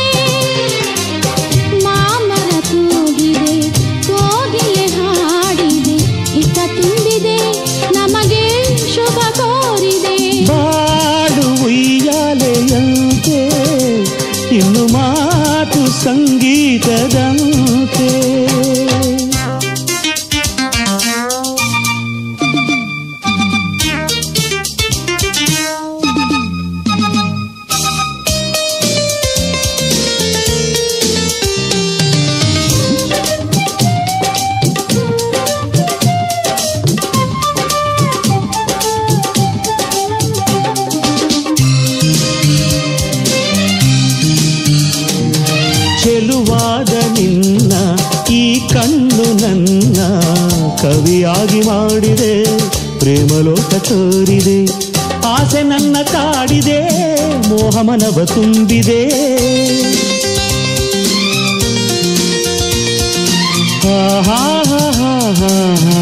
ಮಾಮರ ತೂಗಿದೆ ಕೋಗಿಲೆ ಹಾಡಿದೆ ಹಿತ ತುಂಬಿದೆ ನಮಗೆ ಶುಭ ಕೋರಿದೆ ಬಾಡು ಉಯ್ಯಾಲೆಯಂತೆ ಇನ್ನು ಮಾತು ಸಂಗೀತದಂತೆ ಚೆಲುವಾದ ನಿನ್ನ ಈ ಕಣ್ಣು ನನ್ನ ಕವಿಯಾಗಿ ಮಾಡಿದೆ ಪ್ರೇಮಲೋಕ ತೋರಿದೆ ಆಸೆ ನನ್ನ ಕಾಡಿದೆ ಮೋಹಮನವ ತುಂಬಿದೆ ಆಹಾ ಹಾ ಹಾ ಹಾ ಹಾ.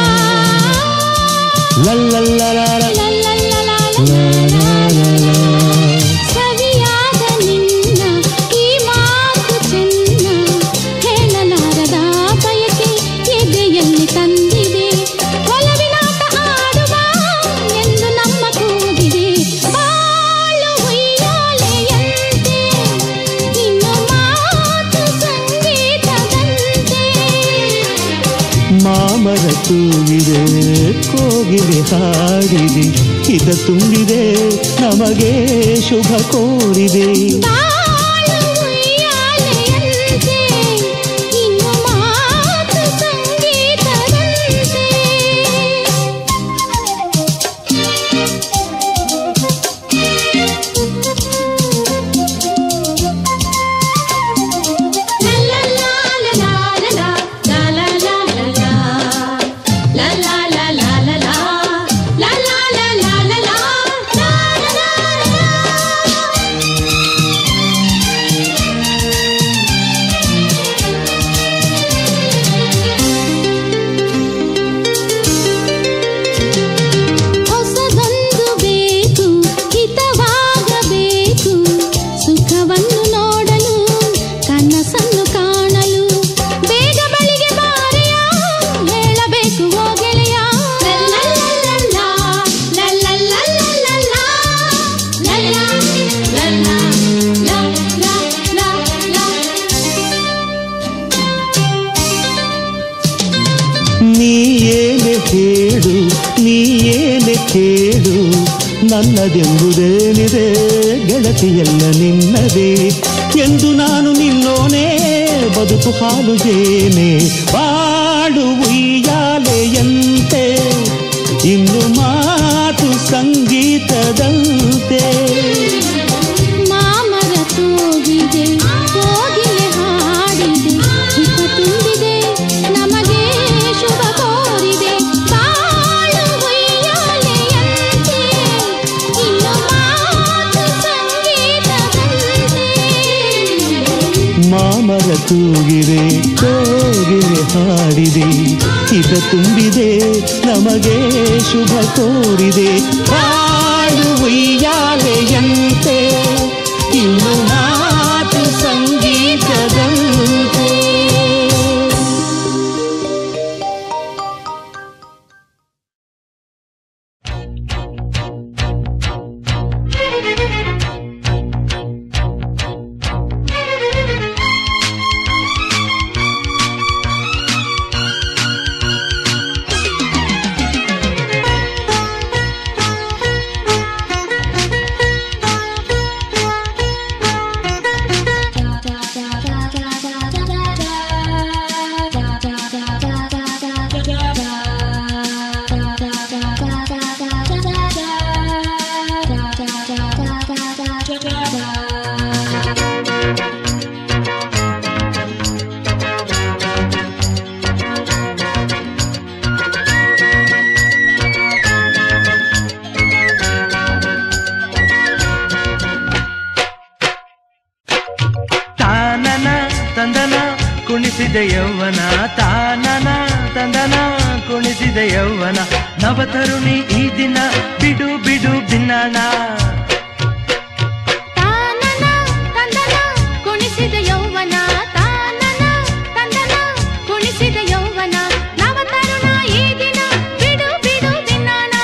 ಲಲ್ಲಲ್ಲಲಾಲ. ಲಾಲಾಲಾಲ. ಸವಿಯಾದ ನಿನ್ನ ಈ ಮಾತು ಚೆನ್ನ ಹೇಳಲಾರದ ಬಯಕೆ ಎದೆಯಲ್ಲಿ ತಂದಿದೆ ಒಲವಿನಾಟ ಆಡುವ ಎಂದು ನಮ್ಮ ಕೂಗಿದೆ ಬಾಳು ಉಯ್ಯಾಲೆಯಂತೆ ಇನ್ನು ಮಾತು ಸಂಗೀತದಂತೆ ಮಾಮರ ತೂಗಿದೆ ಕೋಗಿಲೆ ಹಾಡಿದೆ ಹಿತ ತುಂಬಿದೆ ನಮಗೆ ಶುಭ ಕೋರಿದೆ ಬಾಳು ಉಯ್ಯಾಲೆಯಂತೆ ಇನ್ನು ಮಾತು ಸಂಗೀತದಂತೆ ಹೊಸದೊಂದು ಬೇಕು ಹಿತವಾಗಬೇಕು ಸುಖವನ್ನು ನೋಡಲು ಕನಸನ್ನು ಕಾಣಲು ಬೇಗ ಬಳಿಗೆ ಬಾರೆಯ ಹೇಳಬೇಕು ಓ ಗೆಳೆಯ ನೀ ಏನೆ ಹೇಳು ನೀ ಏನೆ ಕೇಳು ನನ್ನದೆಂಬುದೇನಿದೆ ಗೆಳತಿಯಲ್ಲ ನಿನ್ನದೇ ಎಂದು ನಾನು ನಿನ್ನೋನೇ ಬದುಕು ಹಾಲು ಜೇನೆ ಬಾಳು ಉಯ್ಯಾಲೆಯಂತೆ ಇನ್ನು ಮಾತು ಸಂಗೀತದಂತೆ ಮಾಮರ ತೂಗಿದೆ ಕೋಗಿಲೆ ಹಾಡಿದೆ ಹಿತ ತುಂಬಿದೆ ನಮಗೆ ಶುಭ ಕೋರಿದೆ ಬಾಳು ಉಯ್ಯಾಲೆಯಂತೆ ಇನ್ನು ಮಾತು ಸಂಗೀತದಂತೆ ಮಾಮರ ತೂಗಿದೆ ಕೋಗಿಲೆ ಹಾಡಿದೆ ಹಿತ ತುಂಬಿದೆ ನಮಗೆ ಶುಭ ಕೋರಿದೆ ಬಾಳು ಉಯ್ಯಾಲೆಯಂತೆ ಇನ್ನು ಮಾತು ಸಂಗೀತದಂತೆ ಿ ಕುಣಿಸಿದೆ ಯೌವನ ತಾನನ ತಂದನ ಕುಣಿಸಿದೆ ಯೌವನ ನವತರುಣಿ ಈ ದಿನ ಬಿಡು ಬಿಡು ಬಿನ್ನಣ ತಾನನ ತಂದನ ಕುಣಿಸಿದ ಯೌವನ ತಾನನ ತಂದನ ಕುಣಿಸಿದ ಯೌವನ ನವತರುಣ ಈ ದಿನ ಬಿಡು ಬಿಡು ದಿನಾಣ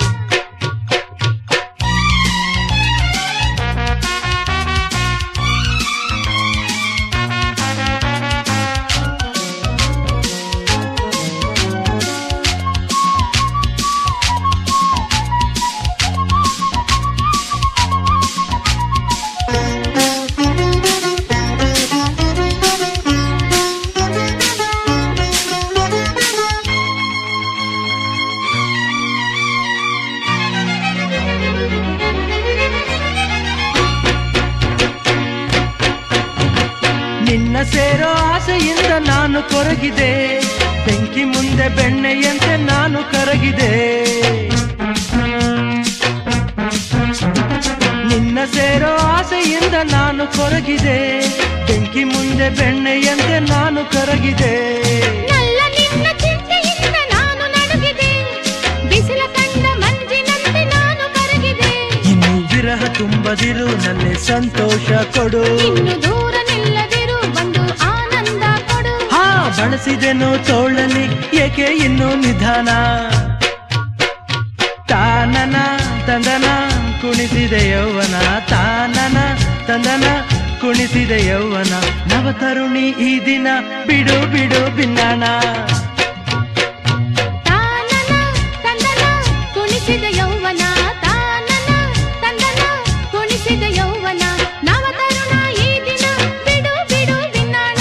ನಿನ್ನ ಸೇರೋ ಆಸೆಯಿಂದ ನಾನು ಕೊರಗಿದೆ ಬೆಂಕಿ ಮುಂದೆ ಬೆಣ್ಣೆಯಂತೆ ನಾನು ಕರಗಿದೆ ನಿನ್ನ ಸೇರೋ ಆಸೆಯಿಂದ ನಾನು ಕೊರಗಿದೆ ಬೆಂಕಿ ಮುಂದೆ ಬೆಣ್ಣೆಯಂತೆ ನಾನು ಕರಗಿದೆ ನಲ್ಲ ನಿನ್ನ ಚಿಂತೆಯಿಂದ ನಾನು ನಡುಗಿದೆ ಬಿಸಿಲ ಕಂಡ ಮಂಜಿನಂತೆ ನಾನು ಕರಗಿದೆ ಇನ್ನು ವಿರಹ ತುಂಬದಿರು ನನ್ನೆ ಸಂತೋಷ ಕೊಡು ಇನ್ನು ದೂರ ನಿಲ್ಲದಿರು ಬಂದು ಆನಂದ ಕೊಡು ಹಾ ಬಳಸಿದೆನು ತೋಳಲಿ ಏಕೆ ಇನ್ನು ನಿಧಾನ ತಾನನ ತಂದನ ಕುಣಿಸಿದೆ ಯೌವನ ತಾನನ ತಂದನ ಕುಣಿಸಿದೆ ಯೌವನ ನವತರುಣಿ ಈ ದಿನ ಬಿಡು ಬಿಡು ಬಿನ್ನಣ ತಾನನ ತಂದನ ಕುಣಿಸಿದ ಯೌವನ ತಾನನ ತಂದನ ಕುಣಿಸಿದ ಯೌವನ ನವತರುಣ ಈ ದಿನ ಬಿಡು ಬಿಡು ದಿನಾಣ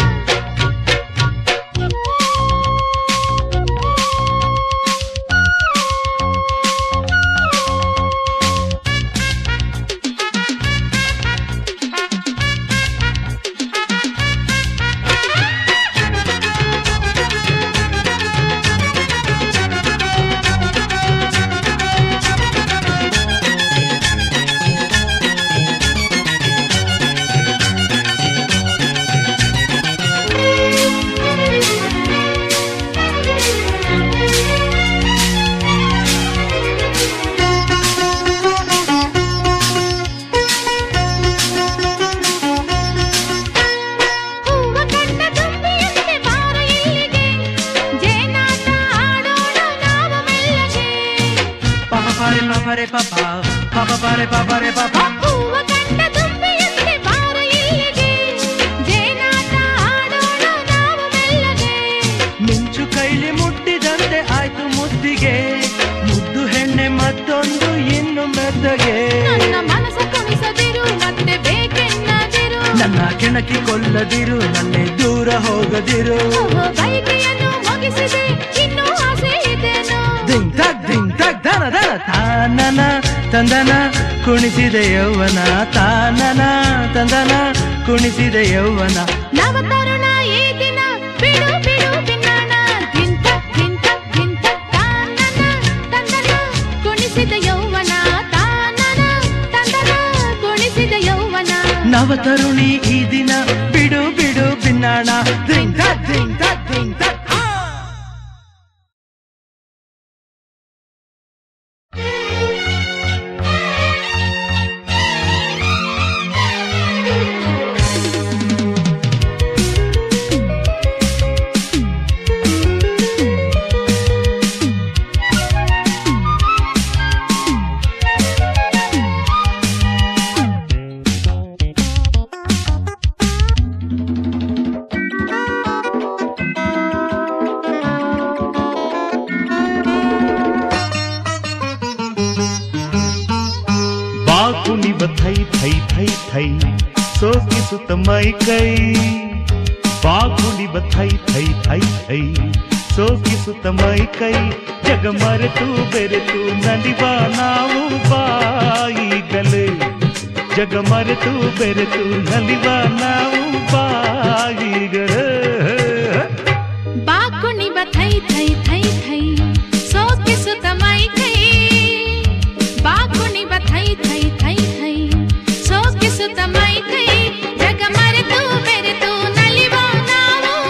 ಹೂವ ಕಂಡ ತುಂಬಿಯಂತೆ ಬಾರ ಇಲ್ಲಿಗೆ ಜೇನಾಟ ಆಡೋಣ ನಾವು ಮೆಲ್ಲಗೆ ಪಾಪ ಪಾರೆ ಪಾಪರೆ ಪಾಪ ಪಾಪ ಪಾರೆ ಪಾಪರೆ ಪಾಪ ಹೂವ ಕಂಡ ತುಂಬಿಯಂತೆ ಬಾರ ಇಲ್ಲಿಗೆ ಜೇನಾಟ ಆಡೋಣ ನಾವು ಮೆಲ್ಲಗೆ ಮಿಂಚು ಕೈಲಿ ಮುಟ್ಟಿದಂತೆ ಆಯ್ತು ಮುದ್ದಿಗೆ ಮುದ್ದು ಹೆಣ್ಣೆ ಮತ್ತೊಂದು ಇನ್ನು ಮೆತ್ತಗೆ ನನ್ನ ಮನಸ್ಸ ಕುಣಿಸದಿರು ಮತ್ತೆ ಬೇಕೆನ್ನದಿರು ನನ್ನ ಕೆಣಕಿ ಕೊಲ್ಲದಿರು ನನ್ನೆ ದೂರ ಹೋಗದಿರು ಓಹೋ ಬೈಕೆಯನ್ನು ಮುಗಿಸಿದೆ ಇನ್ನೂ ಆಸೆ ಇದೆನೋ ದಿಂಗ್ ತಗ್ ದಿಂಗ್ ತಗ್ ದನ ದನ ತಾನನ ತಂದನ ಕುಣಿಸಿದೆ ಯೌವನ ತಾನನ ತಂದನ ಕುಣಿಸಿದೆ ಯೌವನ ನವತರುಣ ಈ ದಿನ ಬಿಡು ಬಿಡು ಬಿನ್ನಣ ದಿಂತ ದಿಂತ ದಿಂತ ತಾನನ ತಂದನ ಕುಣಿಸಿದ ಯೌವನ ತಾನನ ತಂದನ ಕುಣಿಸಿದ ಯೌವನ ನವತರುಣಿ ಈ ದಿನ ಬಿಡು ಬಿಡು ಬಿನ್ನಾಣ ದಿಂಗ್ ತಗ್ ದಿಂಗ್ ತಗ್ ದಿಂಗ್ ತಗ್ ಆ! ಬಾಕುಣಿವ ಥೈ ಥೈ ಥೈ ಥೈ ಸೋಕಿಸುತ್ತ ಮೈ ಕೈ ಬಾಕುಣಿವ ಥೈ ಥೈ ಥೈ ಥೈ ಸೋಕಿಸುತ್ತ ಮೈ ಕೈ ಜಗ ಮರೆತು ಬೆರೆತು ನಲಿವ ನಾವು ಬಾಯಿಗಲೇ ಜಗ ಮರೆತು ಬೆರೆತು ನಲಿವ ನಾವು ಬಾಯಿಗಲೇ ಬಾಕುಣಿವ ಥೈ ಥೈ ಥೈ ಥೈ ಸೋಕಿಸುತ್ತ ಮೈ ಕೈ ಬಾಕುಣಿವ ಥೈ ಥೈ ಥೈ ಥೈ ಸೋಕಿಸುತ್ತ ಮೈ ಕೈ ಜಗ ಮರೆತು ಬೆರೆತು ನಲಿವ ನಾವು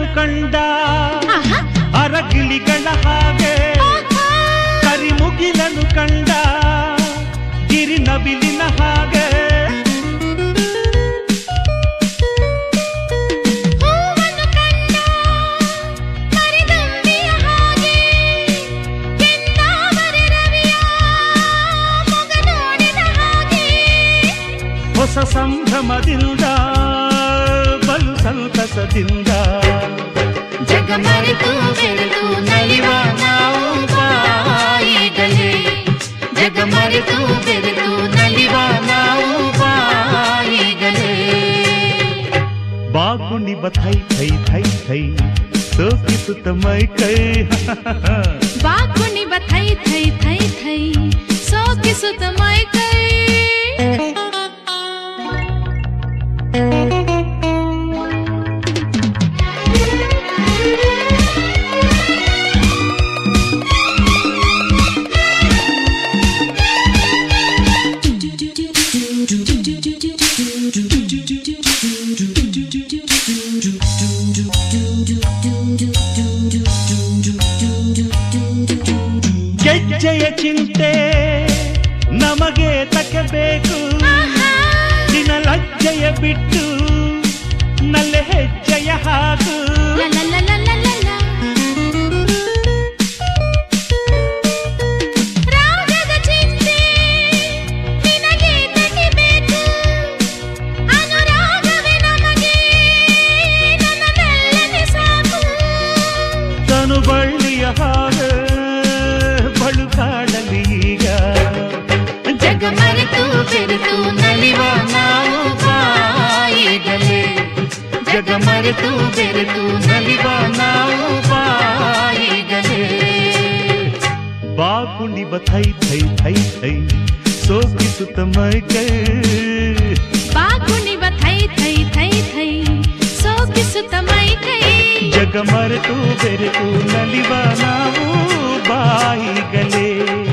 ಕಂಡ ಆಹಾ, ಅರಗಿಳಿಗಳ ಹಾಗೆ ಆಹಾ. ಕರಿಮುಗಿಲನು ಕಂಡ ಗಿರಿ ನವಿಲಿನ ಹಾಗೆ ಹೂವನ್ನು ಕಂಡ ಮರಿದಂಬಿಯ ಹಾಗೆ ಕೆಂದಾವರೆ ರವಿಯ ಮೊಗ ನೋಡಿದ ಹಾಗೆ ಹೊಸ ಸಂಭ್ರಮದಿಂದ ಬಲು ಸಂತಸದಿಂದ ಜಗ ಮರೆತು ಬೆರೆತು ನಲಿವ ನಾವು ಬಾಯಿಗಳೇ ಜಗ ಮರೆತು ಬೆರೆತು ನಲಿವ ನಾವು ಬಾಯಿಗಳೇ ಬಾಗುಣಿ ಬಥೈ ಥೈ ಥೈ ಥೈ ಸೋಕಿಸುತ್ತ ಮೈ ಕೈ ಬಾಕುಣಿ ಬಥೈ ಥೈ ಥೈ ಥೈ ಸೋಕಿಸುತ್ತ ಮೈ ಕೈ ಗೆಜ್ಜೆಯ ಚಿಂತೆ ನಮಗೆ ತಕ್ಕಬೇಕು ನಿನ್ನ ಲಜ್ಜೆಯ ಬಿಟ್ಟು ನಲ್ಲೆ ಹೆಜ್ಜೆಯ ಹಾಕು ರಾಗದ ಚಿಂತೆ ನಿನಗೆ ತಗಿಬೇಕು ಅನುರಾಗವೇ ನಮಗೆ ನನ್ನ ಮೆಲ್ಲನೆ ಸಾಕು ತನು ಬಳ್ಳಿಯ ಹಾಗೆ ಬಳು ಕಾಡಲಿ ಈಗ ಜಗ ಮರೆತು ಬೆರೆತು ನಲಿವ ನಾವು ಬಾಯಿಗಳೇ ಜಗ ಮರೆತು ಬೆರೆತು ನಲಿವ ನಾವು ಬಾಯಿಗಳೇ ಬಾಗುಣಿ ಬಥೈ ಥೈ ಥೈ ಥೈ ಸೋಕಿಸುತ್ತ ಮೈ ಕೈ ಬಾಗುಣಿವ ಥೈ ಥೈ ಥೈ ಥೈ ಸೋಕಿಸುತ್ತ ಮೈ ಕೈ ಜಗ ಮರೆತು ಬೆರೆತು ನಲಿವ ನಾವು ಬಾಯಿಗಲೇ